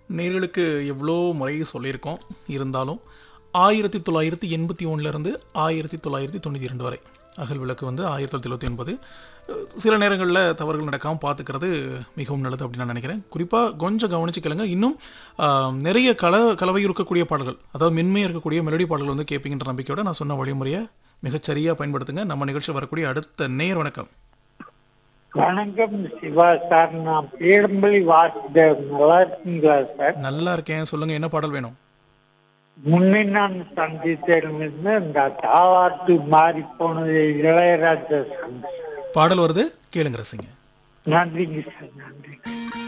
நேர்களுக்கு எவ்வளோ முறை சொல்லியிருக்கோம் இருந்தாலும் ஆயிரத்தி தொள்ளாயிரத்தி எண்பத்தி ஒன்றுலேருந்து ஆயிரத்தி தொள்ளாயிரத்தி தொண்ணூற்றி ரெண்டு வரை அகல் விளக்கு வந்து ஆயிரத்தி தொள்ளாயிரத்தி எழுபத்தி ஒன்பது சில நேரங்களில் தவறுகள் நடக்காமல் பார்த்துக்கிறது மிகவும் நல்லது அப்படின்னு நான் நினைக்கிறேன் குறிப்பாக கொஞ்சம் கவனிச்சு கேளுங்க இன்னும் ஆஹ், நிறைய கல கலவை இருக்கக்கூடிய பாடல்கள் அதாவது மென்மையாக இருக்கக்கூடிய மெலடி பாடல்கள் வந்து கேட்பீங்கன்ற நம்பிக்கையோட நான் சொன்ன வழிமுறையை மிகச்சரியாக பயன்படுத்துங்க நம்ம நிகழ்ச்சி வரக்கூடிய அடுத்த நேர் வணக்கம் வணக்கம் சிவா சார் நான் பேரம்பள்ளி வாசுதேவ் நல்லா இருக்கீங்களா சார் நல்லா இருக்கேன் சொல்லுங்கள் என்ன பாடல் வேணும் முன்னே நான் சந்தித்திருந்த இந்த தாவாட்டு மாறி போனது இளையராஜா சாங் பாடல் வருது கேளுங்க ரசிங்க நன்றிங்க சார் நன்றி